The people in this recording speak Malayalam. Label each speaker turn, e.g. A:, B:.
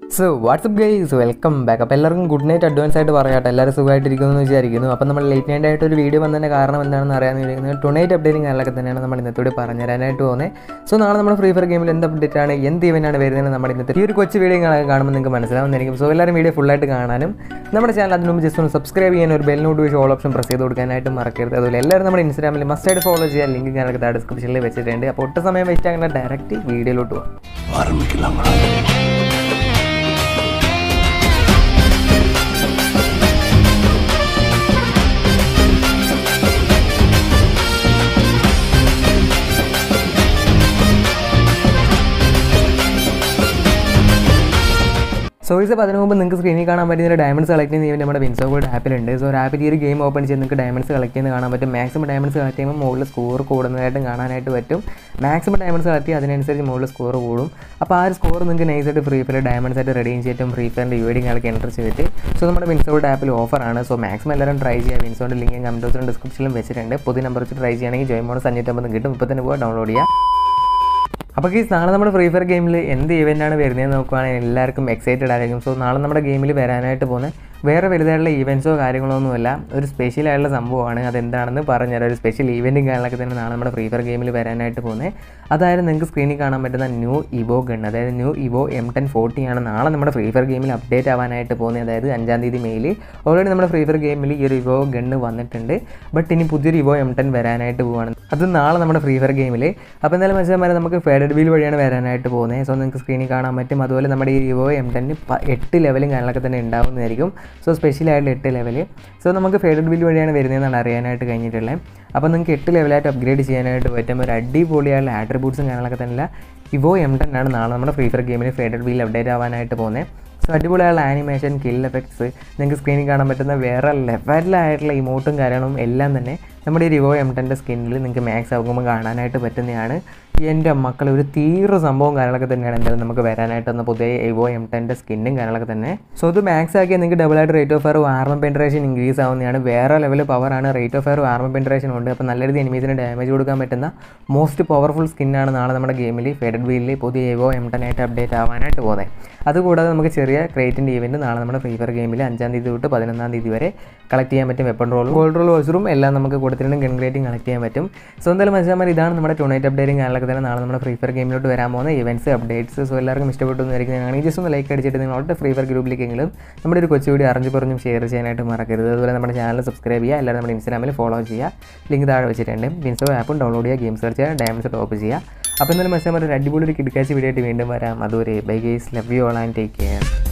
A: so what's up guys welcome back അപ്പോൾ എല്ലാവർക്കും ഗുഡ് നൈറ്റ് അഡ്വാൻസ് ആയിട്ട് പറയാട്ടെ എല്ലാവരും സുഖമായിട്ടിരിക്കുന്നു എന്ന് വിചാരിക്കുന്നു അപ്പോൾ നമ്മൾ ലേറ്റ് നൈറ്റ് ആയിട്ട് ഒരു വീഡിയോ വന്നതിൻ്റെ കാരണം എന്താണെന്ന് അറിയാൻ വിചാരിക്കുന്നത് ടൊണേറ്റ് അപ്ഡേറ്റിംഗ് കാര്യങ്ങളൊക്കെ തന്നെയാണ് നമ്മൾ ഇന്നത്തോടെ പറഞ്ഞു തരാനായിട്ട് പോകുന്നത് സോ നാളെ നമ്മൾ ഫ്രീ ഫയർ ഗെയിമിൽ എന്ത് അപ്ഡേറ്റ് ആണ് എന്ത് ഇവൻ്റാണ് വരുന്നത് നമ്മുടെ ഇന്നത്തെ ഈ ഒരു കൊച്ചു വീഡിയോ കാണുമ്പോൾ നിങ്ങൾക്ക് മനസ്സിലാവുന്നതായിരിക്കും സോ എല്ലാവരും വീഡിയോ ഫുള്ളായിട്ട് കാണാനും നമ്മുടെ ചാനൽ അതിന് മുമ്പ് ജസ്റ്റ് ഒന്ന് സബ്സ്ക്രൈബ് ചെയ്യാൻ ഒരു bell notification all option press ചെയ്ത് കൊടുക്കാനായിട്ട് മറക്കരുത് അതുപോലെ എല്ലാവരും നമ്മുടെ ഇൻസ്റ്റാഗ്രാമിൽ മസ്റ്റായിട്ട് ഫോളോ ചെയ്യാൻ ലിങ്ക് ഞാനൊക്കെ ഡിസ്ക്രിപ്ഷനിൽ വെച്ചിട്ടുണ്ട് അപ്പോൾ ഒട്ടും സമയം വേസ്റ്റ് ആകുന്ന ഡയറക്റ്റ് വീഡിയോയിലോട്ട് പോകാം
B: ஆரம்பிக்கலாங்களா
A: സോ ഇത് അപ്പോൾ അതിന് മുമ്പ് നിങ്ങൾക്ക് സ്ക്രീനിൽ കാണാൻ പറ്റുന്ന ഡയമണ്ട്സ് കളക്ട് ചെയ്യുന്ന ഇവൻ നമ്മുടെ വിൻസോ ഗോൾഡ് ആപ്പിലുണ്ട് സോ ആപ്പിൽ ഈ ഒരു ഗെയിം ഓപ്പൺ ചെയ്ത് നിങ്ങൾക്ക് ഡയമണ്ട്സ് കളക്ട് ചെയ്യുന്നത് കാണാൻ പറ്റും മാക്സിമം ഡയമണ്ട്സ് കളക്ട് ചെയ്യുമ്പോൾ മുകളിൽ സ്കോർ കൂടുന്നതായിട്ടും കാണാനായിട്ട് പറ്റും മാക്സിമം ഡയമണ്ട്സ് കളക്ട് ചെയ്യുക അതിനനുസരിച്ച് മുകളിൽ സ്കോർ കൂടും അപ്പോൾ ആ ഒരു സ്കോർ നിങ്ങൾക്ക് നൈസായിട്ട് ഫ്രീ ഫയർ ഡയമണ്ട്സ് ആയിട്ട് റെഡീം ചെയ്തിട്ടും ഫ്രീ ഫയറിൻ്റെ യു ഡി നിങ്ങൾക്ക് എൻ്റർ ചെയ്തിട്ട് സോ നമ്മുടെ വിൻസോ ഗോൾഡ് ആപ്പിൽ ഓഫറാണ് സോ മാക്സിമം എല്ലാവരും ട്രൈ ചെയ്യുക വിൻസോൻ്റെ ലിങ്ക് കമൻറ്റ് ബോക്സിലും ഡിസ്ക്രിപ്ഷനിലും വെച്ചിട്ടുണ്ട് പുതിയ നമ്പർ വെച്ച് ട്രൈ ചെയ്യുകയാണെങ്കിൽ ജോയ് മോഡ് അഞ്ഞൂറ്റമ്പത് കിട്ടും ഇപ്പോൾ തന്നെ പോകാൻ ഡൗൺലോഡ് ചെയ്യുക അപ്പോൾ ഈ നാളെ നമ്മുടെ ഫ്രീ ഫയർ ഗെയിമിൽ എന്ത് ഇവൻ്റാണ് വരുന്നതെന്ന് നോക്കുവാണെങ്കിൽ എല്ലാവർക്കും എക്സൈറ്റഡ് ആയിരിക്കും സോ നാളെ നമ്മുടെ ഗെയിമിൽ വരാനായിട്ട് പോകുന്ന വേറെ വലുതായിട്ടുള്ള ഈവൻറ്റ്സോ കാര്യങ്ങളോ ഒന്നുമല്ല ഒരു സ്പെഷ്യൽ ആയിട്ടുള്ള സംഭവമാണ് അതെന്താണെന്ന് പറഞ്ഞുതരാം ഒരു സ്പെഷ്യൽ ഈവൻറ്റും കാര്യങ്ങളൊക്കെ തന്നെ നാളെ നമ്മുടെ ഫ്രീ ഫയർ ഗെയിമിൽ വരാനായിട്ട് പോകുന്നത് അതായത് നിങ്ങൾക്ക് സ്ക്രീനിൽ കാണാൻ പറ്റുന്ന ന്യൂ ഇവോ ഗൺ അതായത് new evo M ten forty ആണ് നാളെ നമ്മുടെ ഫ്രീ ഫയർ ഗെയിമിൽ അപ്ഡേറ്റ് ആവാനായിട്ട് പോകുന്നത് അതായത് അഞ്ചാം തീയതി മെയിൽ ഓൾറെഡി നമ്മുടെ ഫ്രീ ഫയർ ഗെയിമിൽ ഈ ഒരു ഇവോ ഗണ്ണ് വന്നിട്ടുണ്ട് ബട്ട് ഇനി പുതിയൊരു ഇവോ എം ടെൻ വരാനായിട്ട് പോവാണ് അത് നാളെ നമ്മുടെ ഫ്രീ ഫയർ ഗെയിമിൽ അപ്പോൾ എന്തായാലും മനസ്സിലാൻ നമുക്ക് ഫേഡഡ് ബിൽ വഴിയാണ് വരാനായിട്ട് പോകുന്നത് സോ നിങ്ങൾക്ക് സ്ക്രീനിൽ കാണാൻ പറ്റും അതുപോലെ നമ്മുടെ ഈ ഇവോ എം ടെന്നിന് എട്ട് ലെവലും കാര്യങ്ങളൊക്കെ തന്നെ ഉണ്ടാവുന്നതായിരിക്കും സോ സ്പെഷ്യലായിട്ടുള്ള എട്ട് ലെവൽ സോ നമുക്ക് ഫേഡഡ് ബിൽ വഴിയാണ് വരുന്നതെന്നാണ് അറിയാനായിട്ട് കഴിഞ്ഞിട്ടുള്ളത് അപ്പോൾ നിങ്ങൾക്ക് എട്ട് ലെവലായിട്ട് അപ്ഗ്രേഡ് ചെയ്യാനായിട്ട് പറ്റും ഒരു അടിപൊളിയായുള്ള ആട്രിബ്യൂട്ട്സും കാര്യങ്ങളൊക്കെ തന്നെ ഇവോ എം ടെൻ ആണ് നാളെ നമ്മുടെ ഫ്രീ ഫയർ ഗെയിമിൽ ഫേഡഡ് ബിൽ അപ്ഡേറ്റ് ആവാനായിട്ട് പോകുന്നത് സോ അടിപൊളിയായുള്ള ആനിമേഷൻ കിൽ എഫക്ട്സ് നിങ്ങൾക്ക് സ്ക്രീനിൽ കാണാൻ പറ്റുന്ന വേറെ ലെവലിലായിട്ടുള്ള ഇമോട്ടും കാര്യങ്ങളും എല്ലാം തന്നെ നമ്മുടെ ഈ റിവോ എം ടെൻ്റെ സ്കിന്നിൽ നിങ്ങൾക്ക് മാക്സ് ആകുമ്പോൾ കാണാനായിട്ട് പറ്റുന്നതാണ് എൻ്റെ മക്കൾ ഒരു തീവ്ര സംഭവം കാര്യങ്ങളൊക്കെ തന്നെയാണ് എന്തായാലും നമുക്ക് വരാനായിട്ട് വന്ന പുതിയ എവോ എം ടെൻ്റെ സ്കിന്നും കാര്യങ്ങളൊക്കെ തന്നെ സോ ഇത് മാക്സ് ആക്കിയാൽ നിങ്ങൾക്ക് ഡബിൾ ആയിട്ട് rate of fire armour penetration increase ആവുന്നതാണ് വേറെ ലെവൽ പവറാണ് rate of fire armour penetration ഉണ്ട് അപ്പോൾ നല്ല രീതിയിൽ എനിമീസിന് ഡാമേജ് കൊടുക്കാൻ പറ്റുന്ന മോസ്റ്റ് പവർഫുൾ സ്കിന്നാണ് നാളെ നമ്മുടെ ഗെയിമിൽ ഫെഡഡ് വീലിൽ പുതിയ എവോ എം ടെൻ ആയിട്ട് അപ്ഡേറ്റ് ആവാനായിട്ട് പോകുന്നത് അതുകൂടാതെ നമുക്ക് ചെറിയ ക്രേറ്റിൻ്റെ ഇവൻറ്റ് നാളെ നമ്മുടെ ഫ്രീ ഫയർ ഗെയിമിൽ അഞ്ചാം തീയതി തൊട്ട് പതിനൊന്നാം തീയതി വരെ കളക്ട് ചെയ്യാൻ പറ്റും വെപ്പൺ റോളും ഗോൾഡ് റോൾ വോച്ചറും എല്ലാം നമുക്ക് കൊടുത്തിട്ടുണ്ട് ഗൺ ഗ്രേറ്റിംഗ് കളക്ട് ചെയ്യാൻ പറ്റും സോ എന്തായാലും മനസ്സിലാൻ ഇതാണ് നമ്മുടെ ടൂണൈറ്റ് അപ്ഡേറ്റിംഗ് കാര്യങ്ങളൊക്കെ തന്നെ നാളെ നമ്മുടെ ഫ്രീ ഫയർ ഗെയിമിലോട്ട് വരാൻ പോകുന്ന ഇവൻറ്റ്സ് അപ്ഡേറ്റ്സ് സോ എല്ലാവർക്കും ഇഷ്ടപ്പെട്ടു എന്നായിരിക്കും ഞങ്ങൾ ജസ്റ്റ് ഒന്ന് ലൈക്ക് അടിച്ചിട്ട് നിങ്ങളുടെ ഫ്രീ ഫയർ ഗ്രൂപ്പിലേക്കെങ്കിലും നമ്മുടെ ഒരു കൊച്ചു വീഡിയോ അറിഞ്ഞു പറഞ്ഞും ഷെയർ ചെയ്യാനായിട്ട് മറക്കരുത് അതുപോലെ നമ്മുടെ ചാനൽ സബ്സ്ക്രൈബ് ചെയ്യുക എല്ലാവരും നമ്മുടെ ഇൻസ്റ്റാഗ്രാമിൽ ഫോളോ ചെയ്യുക ലിങ്ക് താഴെ വെച്ചിട്ടുണ്ട് വിൻസോ ആപ്പും ഡൗൺലോഡ് ചെയ്യുക ഗെയിം സെർച്ച് ചെയ്യുക ഡാമസ് ടോപ്പ് ചെയ്യുക അപ്പോൾ എന്തായാലും മനസ്സിലാൻ ഒരു അടിപൊളി ഒരു കിടക്കാച്ച വീഡിയോ ആയിട്ട് വീണ്ടും വരാം അതുവരെ bye guys love you all and take care